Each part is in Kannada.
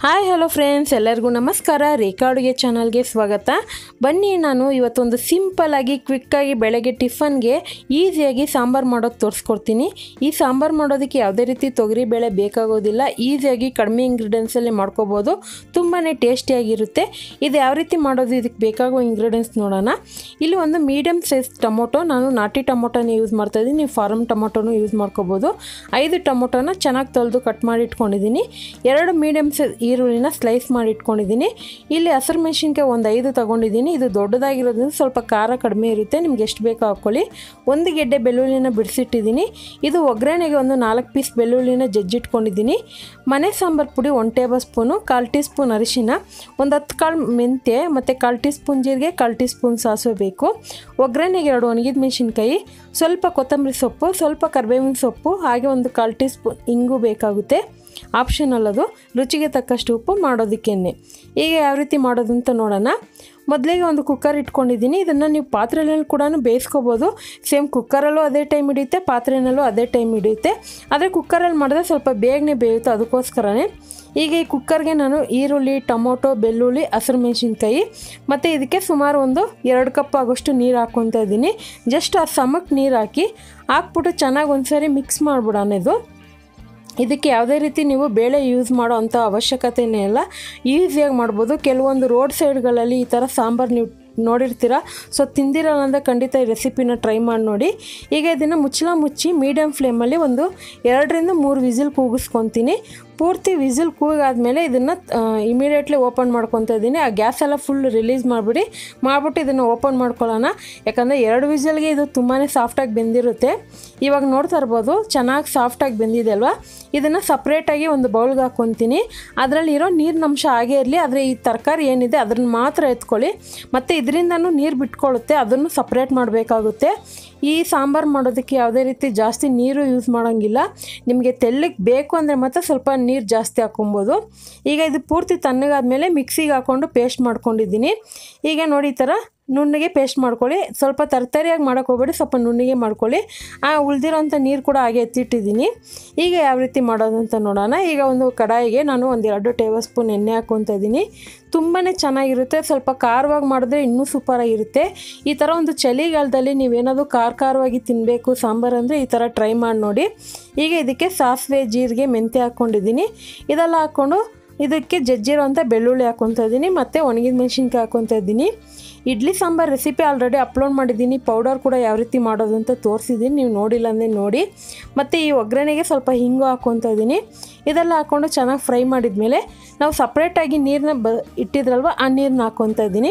ಹಾಯ್ ಹಲೋ ಫ್ರೆಂಡ್ಸ್ ಎಲ್ಲರಿಗೂ ನಮಸ್ಕಾರ ರೇಖಾ ಅಡುಗೆ ಚಾನಲ್ಗೆ ಸ್ವಾಗತ ಬನ್ನಿ ನಾನು ಇವತ್ತೊಂದು ಸಿಂಪಲ್ಲಾಗಿ ಕ್ವಿಕ್ಕಾಗಿ ಬೆಳಗ್ಗೆ ಟಿಫನ್ಗೆ ಈಸಿಯಾಗಿ ಸಾಂಬಾರು ಮಾಡೋದು ತೋರಿಸ್ಕೊಡ್ತೀನಿ ಈ ಸಾಂಬಾರು ಮಾಡೋದಕ್ಕೆ ಯಾವುದೇ ರೀತಿ ತೊಗರಿ ಬೇಳೆ ಬೇಕಾಗೋದಿಲ್ಲ ಈಸಿಯಾಗಿ ಕಡಿಮೆ ಇಂಗ್ರೀಡಿಯೆಂಟ್ಸಲ್ಲಿ ಮಾಡ್ಕೋಬೋದು ತುಂಬಾ ಟೇಸ್ಟಿಯಾಗಿರುತ್ತೆ ಇದು ಯಾವ ರೀತಿ ಮಾಡೋದು ಇದಕ್ಕೆ ಬೇಕಾಗೋ ಇಂಗ್ರೀಡಿಯೆಂಟ್ಸ್ ನೋಡೋಣ ಇಲ್ಲಿ ಒಂದು ಮೀಡಿಯಮ್ ಸೈಜ್ ಟೊಮೊಟೊ ನಾನು ನಾಟಿ ಟೊಮೊಟೊನ ಯೂಸ್ ಮಾಡ್ತಾಯಿದ್ದೀನಿ ನೀವು ಫಾರ್ಮ್ ಟೊಮೊಟೊನು ಯೂಸ್ ಮಾಡ್ಕೋಬೋದು ಐದು ಟೊಮೊಟೊನ ಚೆನ್ನಾಗಿ ತೊಳೆದು ಕಟ್ ಮಾಡಿ ಇಟ್ಕೊಂಡಿದ್ದೀನಿ ಎರಡು ಮೀಡಿಯಮ್ ಸೈಜ್ ಈರುಳ್ಳಿನ ಸ್ಲೈಸ್ ಮಾಡಿ ಇಟ್ಕೊಂಡಿದ್ದೀನಿ ಇಲ್ಲಿ ಹಸಿರು ಮೆಣಸಿನ್ಕಾಯಿ ಒಂದು ಐದು ತೊಗೊಂಡಿದ್ದೀನಿ ಇದು ದೊಡ್ಡದಾಗಿರೋದ್ರಿಂದ ಸ್ವಲ್ಪ ಖಾರ ಕಡಿಮೆ ಇರುತ್ತೆ ನಿಮ್ಗೆ ಎಷ್ಟು ಬೇಕೋ ಹಾಕ್ಕೊಳ್ಳಿ ಒಂದು ಗೆಡ್ಡೆ ಬೆಳ್ಳುಳ್ಳಿನ ಬಿಡಿಸಿಟ್ಟಿದ್ದೀನಿ ಇದು ಒಗ್ಗರಣೆಗೆ ಒಂದು ನಾಲ್ಕು ಪೀಸ್ ಬೆಳ್ಳುಳ್ಳಿನ ಜಜ್ಜಿಟ್ಕೊಂಡಿದ್ದೀನಿ ಮನೆ ಸಾಂಬಾರು ಪುಡಿ ಒನ್ ಟೇಬಲ್ ಸ್ಪೂನು ಕಾಲು ಟೀ ಸ್ಪೂನ್ ಅರಿಶಿನ ಒಂದು ಹತ್ತು ಕಾಳು ಮೆಂತ್ಯ ಮತ್ತು ಕಾಲು ಟೀ ಸ್ಪೂನ್ ಜೀರಿಗೆ ಕಾಲು ಟೀ ಸ್ಪೂನ್ ಸಾಸಿವೆ ಬೇಕು ಒಗ್ಗರಣೆಗೆ ಎರಡು ಒಣಗಿದ ಮೆಣಸಿನ್ಕಾಯಿ ಸ್ವಲ್ಪ ಕೊತ್ತಂಬರಿ ಸೊಪ್ಪು ಸ್ವಲ್ಪ ಕರಿಬೇವಿನ ಸೊಪ್ಪು ಹಾಗೆ ಒಂದು ಕಾಲು ಟೀ ಸ್ಪೂನ್ ಇಂಗು ಬೇಕಾಗುತ್ತೆ ಆಪ್ಷನಲ್ ಅದು ರುಚಿಗೆ ತಕ್ಕಷ್ಟು ಉಪ್ಪು ಮಾಡೋದಕ್ಕೇನೆ ಈಗ ಯಾವ ರೀತಿ ಮಾಡೋದು ಅಂತ ನೋಡೋಣ ಮೊದಲಿಗೆ ಒಂದು ಕುಕ್ಕರ್ ಇಟ್ಕೊಂಡಿದ್ದೀನಿ ಇದನ್ನು ನೀವು ಪಾತ್ರೆಯಲ್ಲಿ ಕೂಡ ಬೇಯಿಸ್ಕೋಬೋದು ಸೇಮ್ ಕುಕ್ಕರಲ್ಲೂ ಅದೇ ಟೈಮ್ ಹಿಡಿಯುತ್ತೆ ಪಾತ್ರೆನಲ್ಲೂ ಅದೇ ಟೈಮ್ ಹಿಡಿಯುತ್ತೆ ಆದರೆ ಕುಕ್ಕರಲ್ಲಿ ಮಾಡಿದ್ರೆ ಸ್ವಲ್ಪ ಬೇಗನೆ ಬೇಯುತ್ತೆ ಅದಕ್ಕೋಸ್ಕರನೇ ಈಗ ಈ ಕುಕ್ಕರ್ಗೆ ನಾನು ಈರುಳ್ಳಿ ಟೊಮೊಟೊ ಬೆಳ್ಳುಳ್ಳಿ ಹಸಿರು ಮೆಣಸಿನ್ಕಾಯಿ ಮತ್ತು ಇದಕ್ಕೆ ಸುಮಾರು ಒಂದು ಎರಡು ಕಪ್ ಆಗೋಷ್ಟು ನೀರು ಹಾಕ್ಕೊತಾ ಇದ್ದೀನಿ ಜಸ್ಟ್ ಆ ಸಮಕ್ಕೆ ನೀರು ಹಾಕಿ ಹಾಕ್ಬಿಟ್ಟು ಚೆನ್ನಾಗಿ ಒಂದ್ಸರಿ ಮಿಕ್ಸ್ ಮಾಡಿಬಿಡೋಣ ಇದು ಇದಕ್ಕೆ ಯಾವುದೇ ರೀತಿ ನೀವು ಬೇಳೆ ಯೂಸ್ ಮಾಡೋ ಅಂಥ ಅವಶ್ಯಕತೆಯೇ ಇಲ್ಲ ಈಸಿಯಾಗಿ ಮಾಡ್ಬೋದು ಕೆಲವೊಂದು ರೋಡ್ ಸೈಡ್ಗಳಲ್ಲಿ ಈ ಥರ ಸಾಂಬಾರು ನೀವು ನೋಡಿರ್ತೀರ ಸೊ ತಿಂದಿರಲ್ಲ ಅಂದರೆ ಖಂಡಿತ ಈ ರೆಸಿಪಿನ ಟ್ರೈ ಮಾಡಿ ನೋಡಿ ಈಗ ಇದನ್ನು ಮುಚ್ಚಳ ಮುಚ್ಚಿ ಮೀಡಿಯಮ್ ಫ್ಲೇಮಲ್ಲಿ ಒಂದು ಎರಡರಿಂದ ಮೂರು ವಿಸಿಲ್ ಕೂಗಿಸ್ಕೊತೀನಿ ಪೂರ್ತಿ ವಿಸಿಲ್ ಕೂಗಾದ್ಮೇಲೆ ಇದನ್ನು ಇಮಿಡಿಯೇಟ್ಲಿ ಓಪನ್ ಮಾಡ್ಕೊತಾ ಇದ್ದೀನಿ ಆ ಗ್ಯಾಸ್ ಎಲ್ಲ ಫುಲ್ ರಿಲೀಸ್ ಮಾಡಿಬಿಡಿ ಮಾಡಿಬಿಟ್ಟು ಇದನ್ನು ಓಪನ್ ಮಾಡ್ಕೊಳ್ಳೋಣ ಯಾಕಂದರೆ ಎರಡು ವಿಸಲ್ಗೆ ಇದು ತುಂಬಾ ಸಾಫ್ಟಾಗಿ ಬೆಂದಿರುತ್ತೆ ಇವಾಗ ನೋಡ್ತಾ ಇರ್ಬೋದು ಚೆನ್ನಾಗಿ ಸಾಫ್ಟಾಗಿ ಬೆಂದಿದೆ ಅಲ್ವಾ ಇದನ್ನು ಸಪ್ರೇಟಾಗಿ ಒಂದು ಬೌಲ್ಗೆ ಹಾಕ್ಕೊತೀನಿ ಅದರಲ್ಲಿರೋ ನೀರಿನ ಅಂಶ ಹಾಗೇ ಇರಲಿ ಆದರೆ ಈ ತರಕಾರಿ ಏನಿದೆ ಅದನ್ನು ಮಾತ್ರ ಎತ್ಕೊಳ್ಳಿ ಮತ್ತು ಇದರಿಂದನೂ ನೀರು ಬಿಟ್ಕೊಳ್ಳುತ್ತೆ ಅದನ್ನು ಸಪ್ರೇಟ್ ಮಾಡಬೇಕಾಗುತ್ತೆ ಈ ಸಾಂಬಾರು ಮಾಡೋದಕ್ಕೆ ಯಾವುದೇ ರೀತಿ ಜಾಸ್ತಿ ನೀರು ಯೂಸ್ ಮಾಡೋಂಗಿಲ್ಲ ನಿಮಗೆ ತೆಳ್ಳಗೆ ಬೇಕು ಅಂದರೆ ಮಾತ್ರ ಸ್ವಲ್ಪ ನೀರು ಜಾಸ್ತಿ ಹಾಕೊಬೋದು ಈಗ ಇದು ಪೂರ್ತಿ ತಣ್ಣಗಾದ್ಮೇಲೆ ಮಿಕ್ಸಿಗೆ ಹಾಕ್ಕೊಂಡು ಪೇಸ್ಟ್ ಮಾಡ್ಕೊಂಡಿದ್ದೀನಿ ಈಗ ನೋಡಿ ಈ ಥರ ನುಣ್ಣಗೆ ಪೇಸ್ಟ್ ಮಾಡ್ಕೊಳ್ಳಿ ಸ್ವಲ್ಪ ತರ್ತರಿಯಾಗಿ ಮಾಡೋಕೆ ಹೋಗ್ಬೇಡಿ ಸ್ವಲ್ಪ ನುಣ್ಣಗೆ ಮಾಡ್ಕೊಳ್ಳಿ ಆ ಉಳಿದಿರೋಂಥ ನೀರು ಕೂಡ ಹಾಗೆ ಎತ್ತಿಟ್ಟಿದ್ದೀನಿ ಈಗ ಯಾವ ರೀತಿ ಮಾಡೋದು ಅಂತ ನೋಡೋಣ ಈಗ ಒಂದು ಕಡಾಯಿಗೆ ನಾನು ಒಂದು ಎರಡು ಟೇಬಲ್ ಸ್ಪೂನ್ ಎಣ್ಣೆ ಹಾಕ್ಕೊತಾ ಇದ್ದೀನಿ ತುಂಬಾ ಚೆನ್ನಾಗಿರುತ್ತೆ ಸ್ವಲ್ಪ ಖಾರವಾಗಿ ಮಾಡಿದ್ರೆ ಇನ್ನೂ ಸೂಪರಾಗಿರುತ್ತೆ ಈ ಥರ ಒಂದು ಚಳಿಗಾಲದಲ್ಲಿ ನೀವೇನಾದರೂ ಖಾರ ಖಾರವಾಗಿ ತಿನ್ನಬೇಕು ಸಾಂಬಾರು ಅಂದರೆ ಈ ಥರ ಟ್ರೈ ಮಾಡಿ ನೋಡಿ ಈಗ ಇದಕ್ಕೆ ಸಾಸಿವೆ ಜೀರಿಗೆ ಮೆಂತ್ಯ ಹಾಕ್ಕೊಂಡಿದ್ದೀನಿ ಇದೆಲ್ಲ ಹಾಕ್ಕೊಂಡು ಇದಕ್ಕೆ ಜಜ್ಜಿರೋಂಥ ಬೆಳ್ಳುಳ್ಳಿ ಹಾಕ್ಕೊತಾ ಇದ್ದೀನಿ ಮತ್ತು ಒಣಗಿದ ಮೆಣಸಿನ್ಕಾಯಿ ಹಾಕ್ಕೊತಾ ಇದ್ದೀನಿ idli sambar recipe already upload ಮಾಡಿದ್ದೀನಿ ಪೌಡರ್ ಕೂಡ ಯಾವ ರೀತಿ ಮಾಡೋದು ಅಂತ ತೋರಿಸಿದ್ದೀನಿ ನೀವು ನೋಡಿಲ್ಲ ಅಂದರೆ ನೋಡಿ ಮತ್ತು ಈ ಒಗ್ಗರಣೆಗೆ ಸ್ವಲ್ಪ ಹಿಂಗು ಹಾಕ್ಕೊತಾ ಇದ್ದೀನಿ ಇದೆಲ್ಲ ಹಾಕ್ಕೊಂಡು ಚೆನ್ನಾಗಿ ಫ್ರೈ ಮಾಡಿದ್ಮೇಲೆ ನಾವು ಸಪ್ರೇಟಾಗಿ ನೀರನ್ನ ಬ ಇಟ್ಟಿದ್ರಲ್ವ ಆ ನೀರನ್ನ ಹಾಕ್ಕೊತಾ ಇದ್ದೀನಿ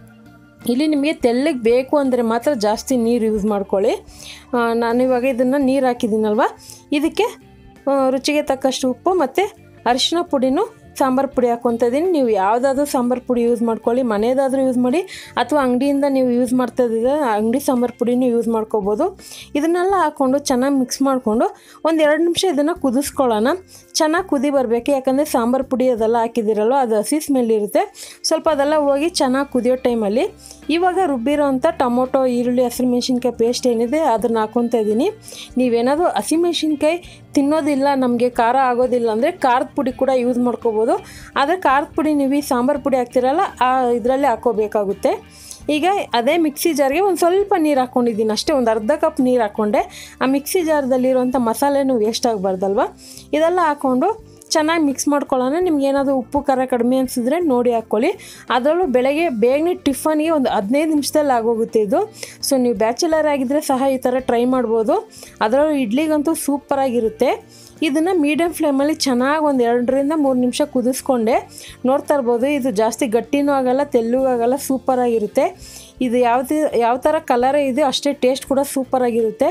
ಇಲ್ಲಿ ನಿಮಗೆ ತೆಳ್ಳಗೆ ಬೇಕು ಅಂದರೆ ಮಾತ್ರ ಜಾಸ್ತಿ ನೀರು ಯೂಸ್ ಮಾಡ್ಕೊಳ್ಳಿ ನಾನು ಇವಾಗ ಇದನ್ನು ನೀರು ಹಾಕಿದ್ದೀನಲ್ವ ಇದಕ್ಕೆ ರುಚಿಗೆ ತಕ್ಕಷ್ಟು ಉಪ್ಪು ಮತ್ತು ಅರಿಶಿನ ಪುಡಿನೂ ಸಾಂಬಾರು ಪುಡಿ ಹಾಕ್ಕೊತಾ ಇದ್ದೀನಿ ನೀವು ಯಾವುದಾದ್ರೂ ಸಾಂಬಾರು ಪುಡಿ ಯೂಸ್ ಮಾಡ್ಕೊಳ್ಳಿ ಮನೆಯದಾದರೂ ಯೂಸ್ ಮಾಡಿ ಅಥವಾ ಅಂಗಡಿಯಿಂದ ನೀವು ಯೂಸ್ ಮಾಡ್ತಾ ಇದ್ದರೆ ಅಂಗಡಿ ಸಾಂಬಾರು ಪುಡಿನೂ ಯೂಸ್ ಮಾಡ್ಕೋಬೋದು ಇದನ್ನೆಲ್ಲ ಹಾಕ್ಕೊಂಡು ಚೆನ್ನಾಗಿ ಮಿಕ್ಸ್ ಮಾಡಿಕೊಂಡು ಒಂದು ಎರಡು ನಿಮಿಷ ಇದನ್ನು ಕುದಿಸ್ಕೊಳ್ಳೋಣ ಚೆನ್ನಾಗಿ ಕುದಿ ಬರಬೇಕು ಯಾಕಂದರೆ ಸಾಂಬಾರು ಪುಡಿ ಅದೆಲ್ಲ ಹಾಕಿದ್ದೀರಲ್ವ ಅದು ಹಸಿ ಸ್ಮೆಲ್ ಇರುತ್ತೆ ಸ್ವಲ್ಪ ಅದೆಲ್ಲ ಹೋಗಿ ಚೆನ್ನಾಗಿ ಕುದಿಯೋ ಟೈಮಲ್ಲಿ ಇವಾಗ ರುಬ್ಬಿರೋ ಅಂಥ ಟೊಮೊಟೊ ಈರುಳ್ಳಿ ಹಸಿರು ಮೆಣಸಿನ್ಕಾಯಿ ಪೇಸ್ಟ್ ಏನಿದೆ ಅದನ್ನು ಹಾಕ್ಕೊತಾ ಇದ್ದೀನಿ ನೀವೇನಾದರೂ ಹಸಿಮೆಣ್ಸಿನ್ಕಾಯಿ ತಿನ್ನೋದಿಲ್ಲ ನಮಗೆ ಖಾರ ಆಗೋದಿಲ್ಲ ಅಂದರೆ ಖಾರದ ಪುಡಿ ಕೂಡ ಯೂಸ್ ಮಾಡ್ಕೋಬೋದು ಆದರೆ ಖಾರದ ಪುಡಿ ನೀವು ಈ ಸಾಂಬಾರು ಪುಡಿ ಹಾಕ್ತಿರಲ್ಲ ಆ ಇದರಲ್ಲೇ ಹಾಕ್ಕೋಬೇಕಾಗುತ್ತೆ ಈಗ ಅದೇ ಮಿಕ್ಸಿ ಜಾರ್ಗೆ ಒಂದು ಸ್ವಲ್ಪ ನೀರು ಹಾಕ್ಕೊಂಡಿದ್ದೀನಿ ಅಷ್ಟೇ ಒಂದು ಅರ್ಧ ಕಪ್ ನೀರು ಹಾಕ್ಕೊಂಡೆ ಆ ಮಿಕ್ಸಿ ಜಾರ್ದಲ್ಲಿರುವಂಥ ಮಸಾಲೆನೂ ವೇಸ್ಟ್ ಆಗಬಾರ್ದಲ್ವ ಇದೆಲ್ಲ ಹಾಕ್ಕೊಂಡು ಚೆನ್ನಾಗಿ ಮಿಕ್ಸ್ ಮಾಡ್ಕೊಳ್ಳೋಣ ನಿಮ್ಗೆ ಏನಾದರೂ ಉಪ್ಪು ಖಾರ ಕಡಿಮೆ ಅನಿಸಿದ್ರೆ ನೋಡಿ ಹಾಕ್ಕೊಳ್ಳಿ ಅದರಲ್ಲೂ ಬೆಳಗ್ಗೆ ಬೇಗನೆ ಟಿಫನ್ಗೆ ಒಂದು ಹದಿನೈದು ನಿಮಿಷದಲ್ಲಿ ಆಗೋಗುತ್ತೆ ಇದು ಸೊ ನೀವು ಬ್ಯಾಚುಲರ್ ಆಗಿದ್ದರೆ ಸಹ ಈ ಥರ ಟ್ರೈ ಮಾಡ್ಬೋದು ಅದರಲ್ಲೂ ಇಡ್ಲಿಗಂತೂ ಸೂಪರಾಗಿರುತ್ತೆ ಇದನ್ನು ಮೀಡಿಯಮ್ ಫ್ಲೇಮಲ್ಲಿ ಚೆನ್ನಾಗಿ ಒಂದು ಎರಡರಿಂದ ಮೂರು ನಿಮಿಷ ಕುದಿಸ್ಕೊಂಡೆ ನೋಡ್ತಾ ಇರ್ಬೋದು ಇದು ಜಾಸ್ತಿ ಗಟ್ಟಿನೂ ಆಗಲ್ಲ ತೆಲ್ಲೂ ಆಗಲ್ಲ ಸೂಪರಾಗಿರುತ್ತೆ ಇದು ಯಾವ್ದು ಯಾವ ಥರ ಕಲರೇ ಇದೆ ಅಷ್ಟೇ ಟೇಸ್ಟ್ ಕೂಡ ಸೂಪರಾಗಿರುತ್ತೆ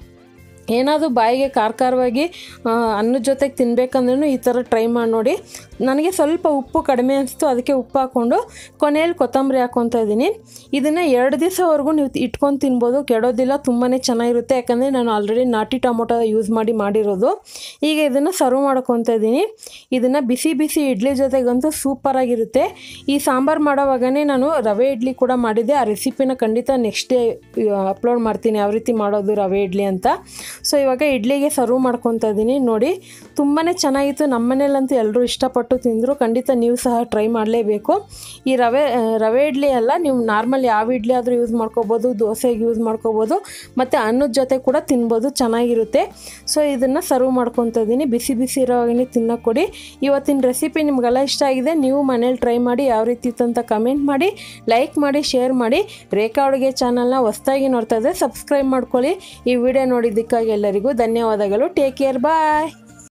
ಏನಾದರೂ ಬಾಯಿಗೆ ಖಾರ ಖಾರವಾಗಿ ಅನ್ನದ ಜೊತೆಗೆ ತಿನ್ಬೇಕಂದ್ರೂ ಈ ಥರ ಟ್ರೈ ಮಾಡಿ ನೋಡಿ ನನಗೆ ಸ್ವಲ್ಪ ಉಪ್ಪು ಕಡಿಮೆ ಅನಿಸ್ತು ಅದಕ್ಕೆ ಉಪ್ಪು ಹಾಕ್ಕೊಂಡು ಕೊನೆಯಲ್ಲಿ ಕೊತ್ತಂಬರಿ ಹಾಕ್ಕೊತಾ ಇದ್ದೀನಿ ಇದನ್ನು ಎರಡು ದಿವಸವರೆಗೂ ನೀವು ಇಟ್ಕೊಂಡು ತಿನ್ಬೋದು ಕೆಡೋದಿಲ್ಲ ತುಂಬಾ ಚೆನ್ನಾಗಿರುತ್ತೆ ಯಾಕಂದರೆ ನಾನು ಆಲ್ರೆಡಿ ನಾಟಿ ಟೊಮೊಟೊ ಯೂಸ್ ಮಾಡಿ ಮಾಡಿರೋದು ಈಗ ಇದನ್ನು ಸರ್ವ್ ಮಾಡ್ಕೊತಾ ಇದ್ದೀನಿ ಇದನ್ನು ಬಿಸಿ ಬಿಸಿ ಇಡ್ಲಿ ಜೊತೆಗಂತೂ ಸೂಪರಾಗಿರುತ್ತೆ ಈ ಸಾಂಬಾರು ಮಾಡೋವಾಗನೇ ನಾನು ರವೆ ಇಡ್ಲಿ ಕೂಡ ಮಾಡಿದ್ದೆ ಆ ರೆಸಿಪಿನ ಖಂಡಿತ ನೆಕ್ಸ್ಟ್ ಡೇ ಅಪ್ಲೋಡ್ ಮಾಡ್ತೀನಿ ಯಾವ ರೀತಿ ಮಾಡೋದು ರವೆ ಇಡ್ಲಿ ಅಂತ ಸೊ ಇವಾಗ ಇಡ್ಲಿಗೆ ಸರ್ವ್ ಮಾಡ್ಕೊತಾ ಇದ್ದೀನಿ ನೋಡಿ ತುಂಬಾ ಚೆನ್ನಾಗಿತ್ತು ನಮ್ಮ ಮನೇಲಂತೂ ಎಲ್ಲರೂ ಇಷ್ಟಪಟ್ಟು ತಿಂದರು ಖಂಡಿತ ನೀವು ಸಹ ಟ್ರೈ ಮಾಡಲೇಬೇಕು ಈ ರವೆ ಆ, ರವೆ ಇಡ್ಲಿ ಅಲ್ಲ ನೀವು ನಾರ್ಮಲ್ ಯಾವ ಇಡ್ಲಿ ಆದರೂ ಯೂಸ್ ಮಾಡ್ಕೋಬೋದು ದೋಸೆಗೆ ಯೂಸ್ ಮಾಡ್ಕೋಬೋದು ಮತ್ತು ಅನ್ನದ ಜೊತೆ ಕೂಡ ತಿನ್ಬೋದು ಚೆನ್ನಾಗಿರುತ್ತೆ ಸೊ ಇದನ್ನು ಸರ್ವ್ ಮಾಡ್ಕೊತಾ ಇದ್ದೀನಿ ಬಿಸಿ ಬಿಸಿ ಇರೋವಾಗೇ ತಿನ್ನೋಕೆ ಕೊಡಿ ಇವತ್ತಿನ ರೆಸಿಪಿ ನಿಮಗೆಲ್ಲ ಇಷ್ಟ ಆಗಿದೆ ನೀವು ಮನೇಲಿ ಟ್ರೈ ಮಾಡಿ ಯಾವ ರೀತಿ ಇತ್ತು ಅಂತ ಕಮೆಂಟ್ ಮಾಡಿ ಲೈಕ್ ಮಾಡಿ ಶೇರ್ ಮಾಡಿ ರೇಖಾ ಅಡುಗೆ ಚಾನಲ್ನ ಹೊಸ್ದಾಗಿ ನೋಡ್ತಾ ಇದ್ದರೆ ಸಬ್ಸ್ಕ್ರೈಬ್ ಮಾಡ್ಕೊಳ್ಳಿ ಈ ವಿಡಿಯೋ ನೋಡಿದ್ದಕ್ಕಾಗಿ ಎಲ್ಲರಿಗೂ ಧನ್ಯವಾದಗಳು ಟೇಕ್ ಕೇರ್ ಬಾಯ್